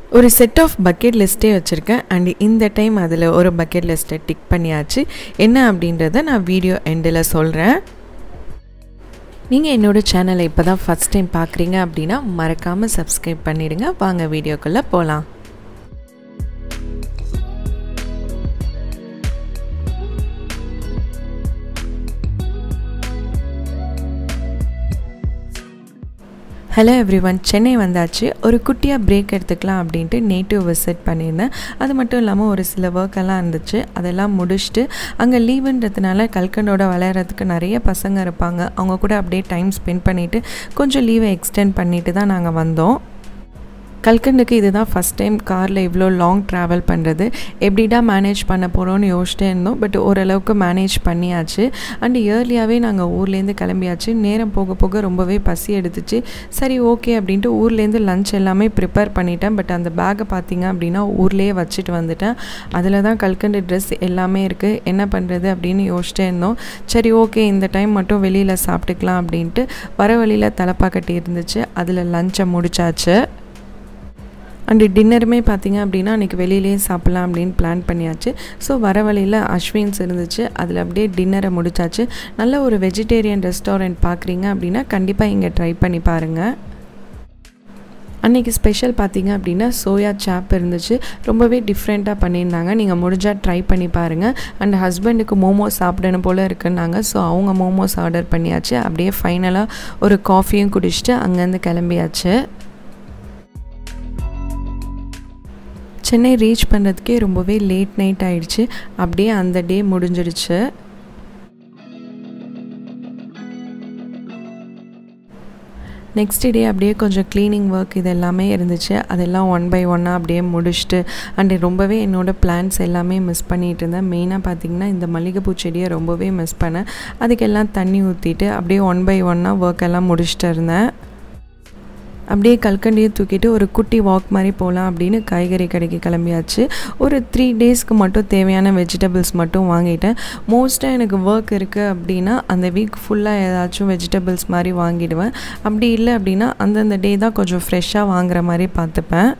ஒரு set of bucket லிஸ்ட்டே வச்சுருக்கேன் and இந்த டைம் அதில் ஒரு பக்கெட் லிஸ்ட்டை டிக் பண்ணியாச்சு என்ன அப்படின்றத நான் வீடியோ எண்டில் சொல்கிறேன் நீங்கள் என்னோடய சேனலை இப்போ தான் ஃபஸ்ட் டைம் பார்க்குறீங்க அப்படின்னா மறக்காமல் சப்ஸ்கிரைப் பண்ணிவிடுங்க வாங்க வீடியோக்குள்ளே போகலாம் ஹலோ எவ்ரி ஒன் சென்னை வந்தாச்சு ஒரு குட்டியாக பிரேக் எடுத்துக்கலாம் அப்படின்ட்டு நேட்டிவ் விசிட் பண்ணியிருந்தேன் அது மட்டும் இல்லாமல் ஒரு சில ஒர்க்கெல்லாம் இருந்துச்சு அதெல்லாம் முடிச்சுட்டு அங்கே லீவுன்றதுனால கல்கண்டோட விளையாடுறதுக்கு நிறைய பசங்க இருப்பாங்க அவங்க கூட அப்படியே டைம் ஸ்பெண்ட் பண்ணிவிட்டு கொஞ்சம் லீவை எக்ஸ்டெண்ட் பண்ணிட்டு தான் நாங்கள் வந்தோம் கல்கண்டுக்கு இதுதான் ஃபஸ்ட் டைம் காரில் இவ்வளோ லாங் ட்ராவல் பண்ணுறது எப்படிடா மேனேஜ் பண்ண போகிறோன்னு யோசிச்சிட்டே இருந்தோம் பட் ஓரளவுக்கு மேனேஜ் பண்ணியாச்சு அண்ட் இயர்லியாகவே நாங்கள் ஊர்லேருந்து கிளம்பியாச்சு நேரம் போக போக ரொம்பவே பசி எடுத்துச்சு சரி ஓகே அப்படின்ட்டு ஊர்லேருந்து லஞ்ச் எல்லாமே ப்ரிப்பேர் பண்ணிட்டேன் பட் அந்த பேக்கை பார்த்தீங்க அப்படின்னா ஊர்லேயே வச்சுட்டு வந்துட்டேன் அதில் தான் கல்கண்டு ட்ரெஸ் எல்லாமே இருக்குது என்ன பண்ணுறது அப்படின்னு யோசிச்சிட்டே இருந்தோம் சரி ஓகே இந்த டைம் மட்டும் வெளியில் சாப்பிட்டுக்கலாம் அப்படின்ட்டு வர வழியில் தலைப்பாக்கட்டி இருந்துச்சு அதில் லஞ்சை முடிச்சாச்சு அண்டு டின்னருமே பார்த்திங்க அப்படின்னா அன்றைக்கி வெளியிலேயே சாப்பிட்லாம் அப்படின்னு பிளான் பண்ணியாச்சு ஸோ வர வழியில் அஸ்வின்ஸ் இருந்துச்சு அதில் அப்படியே டின்னரை முடிச்சாச்சு நல்ல ஒரு வெஜிடேரியன் ரெஸ்டாரண்ட் பார்க்குறீங்க அப்படின்னா கண்டிப்பாக இங்கே ட்ரை பண்ணி பாருங்கள் அன்றைக்கி ஸ்பெஷல் பார்த்தீங்க அப்படின்னா சோயா சாப் இருந்துச்சு ரொம்பவே டிஃப்ரெண்ட்டாக பண்ணியிருந்தாங்க நீங்கள் முடிஞ்சால் ட்ரை பண்ணி பாருங்கள் அண்ட் ஹஸ்பண்டுக்கு மோமோஸ் சாப்பிடணும் போல் இருக்குன்னாங்க ஸோ அவங்க மோமோஸ் ஆர்டர் பண்ணியாச்சு அப்படியே ஃபைனலாக ஒரு காஃபியும் குடிச்சிட்டு அங்கேருந்து கிளம்பியாச்சு சென்னை ரீச் பண்ணுறதுக்கே ரொம்பவே லேட் நைட் ஆயிடுச்சு அப்படியே அந்த டே முடிஞ்சிடுச்சு நெக்ஸ்ட் டே அப்படியே கொஞ்சம் க்ளீனிங் ஒர்க் இது எல்லாமே இருந்துச்சு அதெல்லாம் ஒன் பை ஒன்னாக அப்படியே முடிச்சுட்டு அண்ட் ரொம்பவே என்னோடய பிளான்ஸ் எல்லாமே மிஸ் பண்ணிகிட்டு இருந்தேன் மெயினாக பார்த்திங்கன்னா இந்த மல்லிகைப்பூ செடியை ரொம்பவே மிஸ் பண்ணேன் அதுக்கெல்லாம் தண்ணி ஊற்றிட்டு அப்படியே ஒன் பை ஒன்னாக ஒர்க் எல்லாம் முடிச்சுட்டு இருந்தேன் அப்படியே கல்கண்டியை தூக்கிட்டு ஒரு குட்டி வாக் மாதிரி போகலாம் அப்படின்னு காய்கறி கடைக்கு கிளம்பியாச்சு ஒரு த்ரீ டேஸ்க்கு மட்டும் தேவையான வெஜிடபிள்ஸ் மட்டும் வாங்கிட்டேன் மோஸ்ட்டாக எனக்கு ஒர்க் இருக்குது அப்படின்னா அந்த வீக் ஃபுல்லாக ஏதாச்சும் வெஜிடபிள்ஸ் மாதிரி வாங்கிடுவேன் அப்படி இல்லை அப்படின்னா அந்தந்த டே தான் கொஞ்சம் ஃப்ரெஷ்ஷாக வாங்குற மாதிரி பார்த்துப்பேன்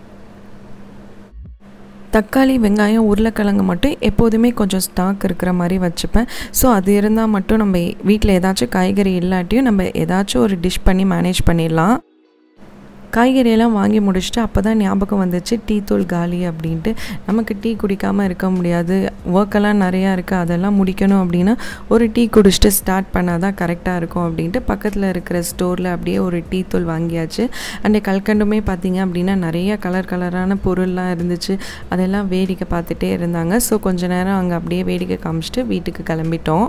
தக்காளி வெங்காயம் உருளைக்கிழங்கு மட்டும் எப்போதுமே கொஞ்சம் ஸ்டாக் இருக்கிற மாதிரி வச்சுப்பேன் ஸோ அது இருந்தால் மட்டும் நம்ம வீட்டில் ஏதாச்சும் காய்கறி இல்லாட்டியும் நம்ம ஏதாச்சும் ஒரு டிஷ் பண்ணி மேனேஜ் பண்ணிடலாம் காய்கறியெல்லாம் வாங்கி முடிச்சுட்டு அப்போ தான் ஞாபகம் வந்துச்சு டீ தூள் காலி அப்படின்ட்டு நமக்கு டீ குடிக்காமல் இருக்க முடியாது ஒர்க்கெல்லாம் நிறையா இருக்குது அதெல்லாம் முடிக்கணும் அப்படின்னா ஒரு டீ குடிச்சிட்டு ஸ்டார்ட் பண்ணால் தான் கரெக்டாக இருக்கும் அப்படின்ட்டு பக்கத்தில் இருக்கிற ஸ்டோரில் அப்படியே ஒரு டீ தூள் வாங்கியாச்சு அண்டு கல்கண்டுமே பார்த்திங்க அப்படின்னா நிறைய கலர் கலரான பொருள்லாம் இருந்துச்சு அதெல்லாம் வேடிக்கை பார்த்துட்டே இருந்தாங்க ஸோ கொஞ்ச நேரம் அங்கே அப்படியே வேடிக்கை காமிச்சிட்டு வீட்டுக்கு கிளம்பிட்டோம்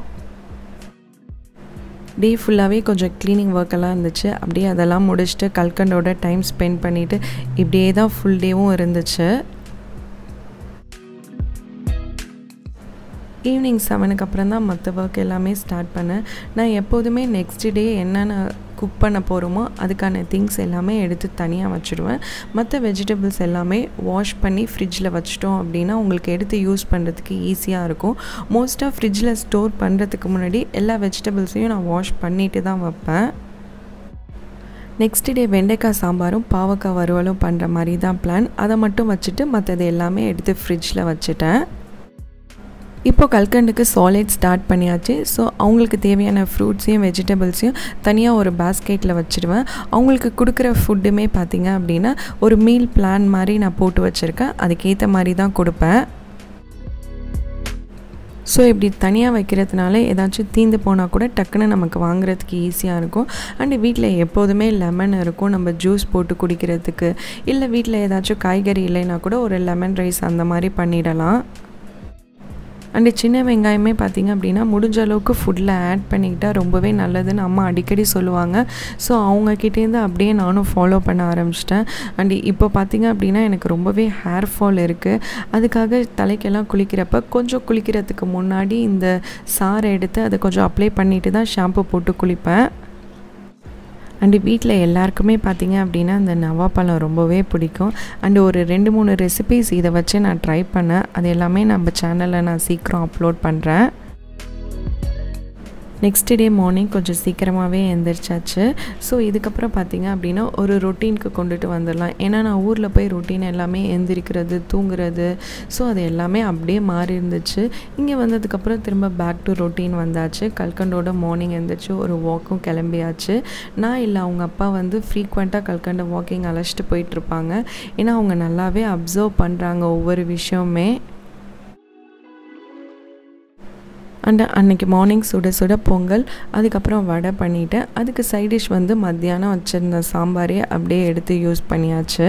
டே ஃபுல்லாகவே கொஞ்சம் க்ளீனிங் ஒர்க்கெல்லாம் இருந்துச்சு அப்படியே அதெல்லாம் முடிச்சுட்டு கல்கண்டோட டைம் ஸ்பெண்ட் பண்ணிவிட்டு இப்படியே தான் ஃபுல் டேவும் இருந்துச்சு ஈவினிங் செவனுக்கு அப்புறம் தான் மற்ற ஒர்க் எல்லாமே ஸ்டார்ட் பண்ணேன் நான் எப்போதுமே நெக்ஸ்ட் டே என்னென்ன குக் பண்ண போகிறோமோ அதுக்கான திங்ஸ் எல்லாமே எடுத்து தனியாக வச்சுடுவேன் மற்ற வெஜிடபிள்ஸ் எல்லாமே வாஷ் பண்ணி ஃப்ரிட்ஜில் வச்சிட்டோம் அப்படின்னா உங்களுக்கு எடுத்து யூஸ் பண்ணுறதுக்கு ஈஸியாக இருக்கும் மோஸ்ட்டாக ஃப்ரிட்ஜில் ஸ்டோர் பண்ணுறதுக்கு முன்னாடி எல்லா வெஜிடபிள்ஸையும் நான் வாஷ் பண்ணிட்டு தான் வைப்பேன் நெக்ஸ்ட் டே வெண்டைக்காய் சாம்பாரும் பாவக்காய் வறுவலும் பண்ணுற மாதிரி தான் பிளான் அதை மட்டும் வச்சுட்டு மற்றது எல்லாமே எடுத்து ஃப்ரிட்ஜில் வச்சுட்டேன் இப்போ கல்கண்டுக்கு சாலிட் ஸ்டார்ட் பண்ணியாச்சு ஸோ அவங்களுக்கு தேவையான ஃப்ரூட்ஸையும் வெஜிடபிள்ஸையும் தனியாக ஒரு பேஸ்கெட்டில் வச்சுடுவேன் அவங்களுக்கு கொடுக்குற ஃபுட்டுமே பார்த்திங்க அப்படின்னா ஒரு மீல் பிளான் மாதிரி நான் போட்டு வச்சுருக்கேன் அதுக்கேற்ற மாதிரி தான் கொடுப்பேன் ஸோ இப்படி தனியாக வைக்கிறதுனால ஏதாச்சும் தீந்து போனால் கூட டக்குன்னு நமக்கு வாங்குறதுக்கு ஈஸியாக இருக்கும் அண்டு வீட்டில் எப்போதுமே லெமன் இருக்கும் நம்ம ஜூஸ் போட்டு குடிக்கிறதுக்கு இல்லை வீட்டில் ஏதாச்சும் காய்கறி இல்லைன்னா கூட ஒரு லெமன் ரைஸ் அந்த மாதிரி பண்ணிடலாம் அண்டு சின்ன வெங்காயமே பார்த்திங்க அப்படின்னா முடிஞ்ச அளவுக்கு ஃபுட்டில் ஆட் பண்ணிக்கிட்டால் ரொம்பவே நல்லதுன்னு அம்மா அடிக்கடி சொல்லுவாங்க ஸோ அவங்கக்கிட்டேருந்து அப்படியே நானும் ஃபாலோ பண்ண ஆரம்பிச்சிட்டேன் அண்டு இப்போ பார்த்திங்க அப்படின்னா எனக்கு ரொம்பவே ஹேர் ஃபால் இருக்குது அதுக்காக தலைக்கெல்லாம் குளிக்கிறப்ப கொஞ்சம் குளிக்கிறதுக்கு முன்னாடி இந்த சாரை எடுத்து அதை கொஞ்சம் அப்ளை பண்ணிட்டு தான் ஷாம்பு போட்டு குளிப்பேன் அண்டு வீட்டில் எல்லாருக்குமே பார்த்தீங்க அப்படின்னா அந்த நவாப்பழம் ரொம்பவே பிடிக்கும் அண்டு ஒரு ரெண்டு மூணு ரெசிபீஸ் இதை வச்சு நான் ட்ரை பண்ணேன் அது எல்லாமே நம்ம சேனலில் நான் சீக்கிரம் அப்லோட் பண்ணுறேன் நெக்ஸ்ட் டே மார்னிங் கொஞ்சம் சீக்கிரமாகவே எழுந்திரிச்சாச்சு ஸோ இதுக்கப்புறம் பார்த்தீங்க அப்படின்னா ஒரு ரொட்டீனுக்கு கொண்டுட்டு வந்துடலாம் ஏன்னா நான் ஊரில் போய் ரொட்டீன் எல்லாமே எந்திரிக்கிறது தூங்குறது ஸோ அது எல்லாமே அப்படியே மாறி இருந்துச்சு இங்கே வந்ததுக்கப்புறம் திரும்ப பேக் டு ரொட்டீன் வந்தாச்சு கல்கண்டோட மார்னிங் எழுந்திரிச்சு ஒரு வாக்கும் கிளம்பியாச்சு நான் இல்லை அவங்க அப்பா வந்து ஃப்ரீக்வெண்ட்டாக கல்கண்டை வாக்கிங் அழைச்சிட்டு போயிட்டுருப்பாங்க ஏன்னா அவங்க நல்லாவே அப்சர்வ் பண்ணுறாங்க ஒவ்வொரு விஷயமே அண்ட் அன்றைக்கி மார்னிங் சுட சுட பொங்கல் அதுக்கப்புறம் வடை பண்ணிவிட்டேன் அதுக்கு சைட் டிஷ் வந்து மத்தியானம் வச்சுருந்த சாம்பாரே அப்படியே எடுத்து யூஸ் பண்ணியாச்சு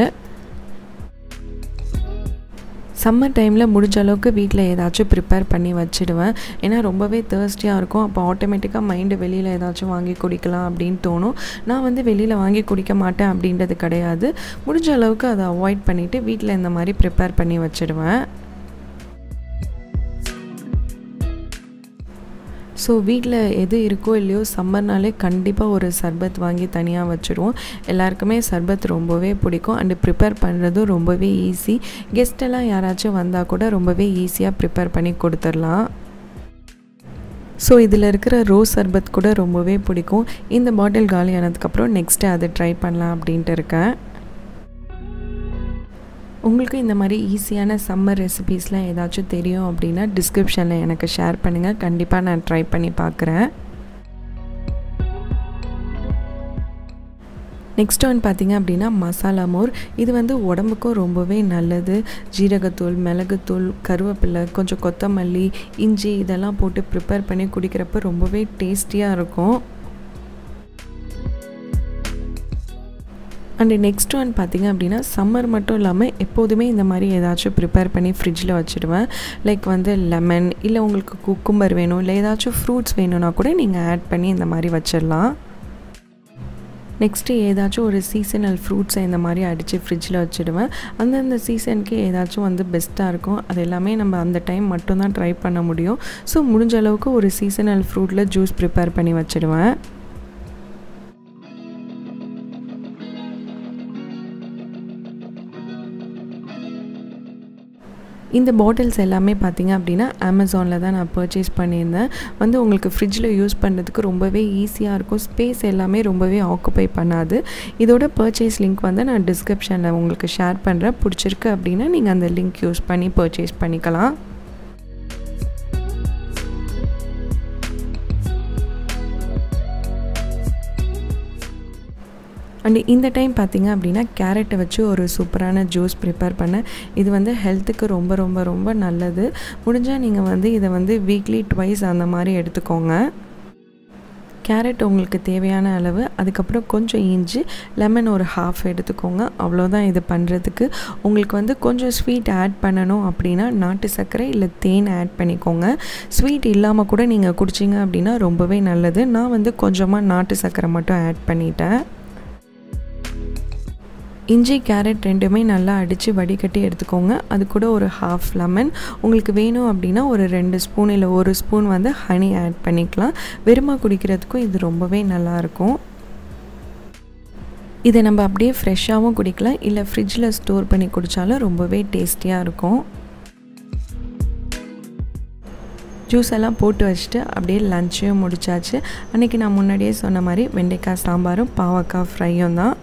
சம்மர் டைமில் முடிஞ்ச அளவுக்கு வீட்டில் ஏதாச்சும் ப்ரிப்பேர் பண்ணி வச்சுடுவேன் ஏன்னா ரொம்பவே தேர்ஸ்டியாக இருக்கும் அப்போ ஆட்டோமேட்டிக்காக மைண்டு வெளியில் ஏதாச்சும் வாங்கி குடிக்கலாம் அப்படின்னு தோணும் நான் வந்து வெளியில் வாங்கி குடிக்க மாட்டேன் அப்படின்றது கிடையாது முடிஞ்ச அளவுக்கு அதை அவாய்ட் பண்ணிவிட்டு வீட்டில் இந்த மாதிரி ப்ரிப்பேர் பண்ணி வச்சுடுவேன் ஸோ வீட்டில் எது இருக்கோ இல்லையோ சம்மர்னாலே கண்டிப்பாக ஒரு சர்பத் வாங்கி தனியாக வச்சுருவோம் எல்லாருக்குமே சர்பத் ரொம்பவே பிடிக்கும் அண்டு ப்ரிப்பேர் பண்ணுறதும் ரொம்பவே ஈஸி கெஸ்ட்டெல்லாம் யாராச்சும் வந்தால் கூட ரொம்பவே ஈஸியாக ப்ரிப்பேர் பண்ணி கொடுத்துடலாம் ஸோ இதில் இருக்கிற ரோஸ் சர்பத் கூட ரொம்பவே பிடிக்கும் இந்த பாட்டில் காலி ஆனதுக்கப்புறம் நெக்ஸ்ட்டு அதை ட்ரை பண்ணலாம் அப்படின்ட்டு இருக்கேன் உங்களுக்கு இந்த மாதிரி ஈஸியான சம்மர் ரெசிபீஸ்லாம் ஏதாச்சும் தெரியும் அப்படின்னா டிஸ்கிரிப்ஷனில் எனக்கு ஷேர் பண்ணுங்கள் கண்டிப்பாக நான் ட்ரை பண்ணி பார்க்குறேன் நெக்ஸ்ட் ஒன் பார்த்திங்க அப்படின்னா மசாலா மோர் இது வந்து உடம்புக்கும் ரொம்பவே நல்லது ஜீரகத்தூள் மிளகுத்தூள் கருவேப்பிலை கொஞ்சம் கொத்தமல்லி இஞ்சி இதெல்லாம் போட்டு ப்ரிப்பேர் பண்ணி குடிக்கிறப்ப ரொம்பவே டேஸ்டியாக இருக்கும் அண்டு நெக்ஸ்ட் ஒன் பார்த்திங்க அப்படின்னா சம்மர் மட்டும் இல்லாமல் எப்போதுமே இந்த மாதிரி ஏதாச்சும் ப்ரிப்பேர் பண்ணி ஃப்ரிட்ஜில் வச்சுடுவேன் லைக் வந்து லெமன் இல்லை உங்களுக்கு குக்கும்பர் வேணும் இல்லை ஏதாச்சும் ஃப்ரூட்ஸ் வேணும்னா கூட நீங்கள் ஆட் பண்ணி இந்த மாதிரி வச்சிடலாம் நெக்ஸ்ட்டு ஏதாச்சும் ஒரு சீசனல் ஃப்ரூட்ஸை இந்த மாதிரி அடித்து ஃப்ரிட்ஜில் வச்சுடுவேன் அந்தந்த சீசனுக்கு ஏதாச்சும் வந்து பெஸ்ட்டாக இருக்கும் அது எல்லாமே நம்ம அந்த டைம் மட்டும்தான் ட்ரை பண்ண முடியும் ஸோ முடிஞ்ச அளவுக்கு ஒரு சீசனல் ஃப்ரூட்டில் ஜூஸ் ப்ரிப்பேர் பண்ணி வச்சுடுவேன் இந்த பாட்டில்ஸ் எல்லாமே பார்த்திங்க அப்படின்னா அமேசானில் தான் நான் பர்ச்சேஸ் பண்ணியிருந்தேன் வந்து உங்களுக்கு ஃப்ரிட்ஜில் யூஸ் பண்ணுறதுக்கு ரொம்பவே ஈஸியாக இருக்கும் ஸ்பேஸ் எல்லாமே ரொம்பவே ஆக்குப்பை பண்ணாது இதோட பர்ச்சேஸ் லிங்க் வந்து நான் டிஸ்கிரிப்ஷனில் உங்களுக்கு ஷேர் பண்ணுறேன் பிடிச்சிருக்கு அப்படின்னா நீங்கள் அந்த லிங்க் யூஸ் பண்ணி பர்ச்சேஸ் பண்ணிக்கலாம் அண்டு இந்த டைம் பார்த்திங்க அப்படின்னா கேரட்டை வச்சு ஒரு சூப்பரான ஜூஸ் ப்ரிப்பேர் பண்ணேன் இது வந்து ஹெல்த்துக்கு ரொம்ப ரொம்ப ரொம்ப நல்லது முடிஞ்சால் நீங்கள் வந்து இதை வந்து வீக்லி ட்வைஸ் அந்த மாதிரி எடுத்துக்கோங்க கேரட் உங்களுக்கு தேவையான அளவு அதுக்கப்புறம் கொஞ்சம் இஞ்சி லெமன் ஒரு ஹாஃப் எடுத்துக்கோங்க அவ்வளோதான் இது பண்ணுறதுக்கு உங்களுக்கு வந்து கொஞ்சம் ஸ்வீட் ஆட் பண்ணணும் அப்படின்னா நாட்டு சர்க்கரை இல்லை தேன் ஆட் பண்ணிக்கோங்க ஸ்வீட் இல்லாமல் கூட நீங்கள் குடிச்சிங்க அப்படின்னா ரொம்பவே நல்லது நான் வந்து கொஞ்சமாக நாட்டு சர்க்கரை மட்டும் ஆட் பண்ணிட்டேன் இஞ்சி கேரட் ரெண்டுமே நல்லா அடித்து வடிகட்டி எடுத்துக்கோங்க அது கூட ஒரு ஹாஃப் லெமன் உங்களுக்கு வேணும் அப்படின்னா ஒரு ரெண்டு ஸ்பூன் இல்லை ஒரு ஸ்பூன் வந்து ஹனி ஆட் பண்ணிக்கலாம் வெறுமா குடிக்கிறதுக்கும் இது ரொம்பவே நல்லாயிருக்கும் இதை நம்ம அப்படியே ஃப்ரெஷ்ஷாகவும் குடிக்கலாம் இல்லை ஃப்ரிட்ஜில் ஸ்டோர் பண்ணி குடித்தாலும் ரொம்பவே டேஸ்டியாக இருக்கும் ஜூஸ் எல்லாம் போட்டு வச்சுட்டு அப்படியே லஞ்சையும் முடிச்சாச்சு அன்றைக்கி நான் முன்னாடியே சொன்ன மாதிரி வெண்டைக்காய் சாம்பாரும் பாவக்காய் ஃப்ரையும் தான்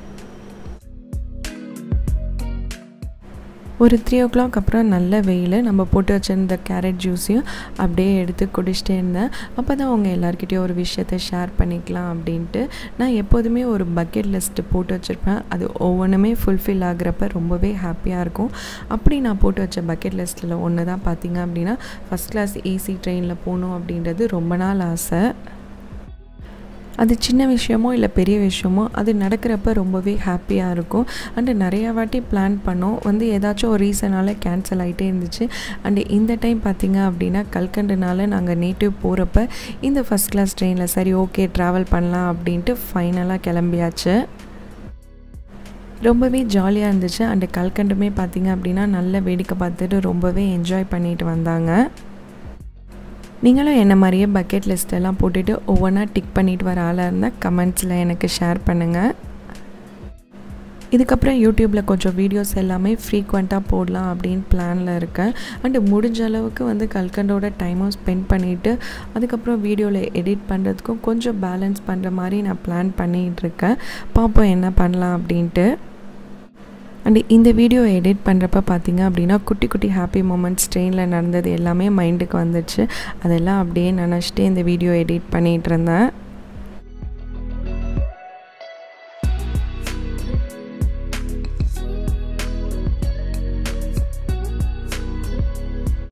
ஒரு த்ரீ ஓ கிளாக் அப்புறம் நல்ல வெயில் நம்ம போட்டு வச்சுருந்த கேரட் ஜூஸையும் அப்படியே எடுத்து குடிச்சிட்டே இருந்தேன் அப்போ தான் அவங்க எல்லாருக்கிட்டேயும் ஒரு விஷயத்த ஷேர் பண்ணிக்கலாம் அப்படின்ட்டு நான் எப்போதுமே ஒரு பக்கெட் லிஸ்ட்டு போட்டு வச்சுருப்பேன் அது ஒவ்வொன்றுமே ஃபுல்ஃபில் ஆகிறப்ப ரொம்பவே ஹாப்பியாக இருக்கும் அப்படி நான் போட்டு வச்ச பக்கெட் லிஸ்ட்டில் ஒன்று தான் பார்த்தீங்க அப்படின்னா ஃபஸ்ட் கிளாஸ் ஏசி ட்ரெயினில் போகணும் அப்படின்றது ரொம்ப நாள் ஆசை அது சின்ன விஷயமோ இல்லை பெரிய விஷயமோ அது நடக்கிறப்ப ரொம்பவே ஹாப்பியாக இருக்கும் அண்டு நிறையா வாட்டி பிளான் பண்ணோம் வந்து ஏதாச்சும் ஒரு ரீசனால் கேன்சல் ஆகிட்டே இருந்துச்சு அண்டு இந்த டைம் பார்த்திங்க அப்படின்னா கல்கண்டுனால நாங்கள் நேட்டிவ் போகிறப்ப இந்த ஃபஸ்ட் கிளாஸ் ட்ரெயினில் சரி ஓகே ட்ராவல் பண்ணலாம் அப்படின்ட்டு ஃபைனலாக கிளம்பியாச்சு ரொம்பவே ஜாலியாக இருந்துச்சு அண்டு கல்கண்டுமே பார்த்திங்க அப்படின்னா நல்ல வேடிக்கை பார்த்துட்டு ரொம்பவே என்ஜாய் பண்ணிட்டு வந்தாங்க நீங்களும் என்ன மாதிரியே பக்கெட் லிஸ்ட் எல்லாம் போட்டுட்டு ஒவ்வொன்றா டிக் பண்ணிட்டு வர ஆளாக இருந்தால் கமெண்ட்ஸில் எனக்கு ஷேர் பண்ணுங்கள் இதுக்கப்புறம் யூடியூப்பில் கொஞ்சம் வீடியோஸ் எல்லாமே ஃப்ரீக்வெண்ட்டாக போடலாம் அப்படின்னு பிளானில் இருக்கேன் அண்டு முடிஞ்ச அளவுக்கு வந்து கல்கண்டோட டைமும் ஸ்பெண்ட் பண்ணிவிட்டு அதுக்கப்புறம் வீடியோவில் எடிட் பண்ணுறதுக்கும் கொஞ்சம் பேலன்ஸ் பண்ணுற மாதிரி நான் பிளான் பண்ணிகிட்டு இருக்கேன் பார்ப்போம் என்ன பண்ணலாம் அப்படின்ட்டு அண்ட் இந்த வீடியோ எடிட் பண்ணுறப்ப பார்த்தீங்க அப்படின்னா குட்டி குட்டி ஹாப்பி மூமெண்ட்ஸ் ட்ரெயினில் நடந்தது எல்லாமே மைண்டுக்கு வந்துச்சு அதெல்லாம் அப்படியே நினச்சிட்டு இந்த வீடியோ எடிட் பண்ணிகிட்டு இருந்தேன்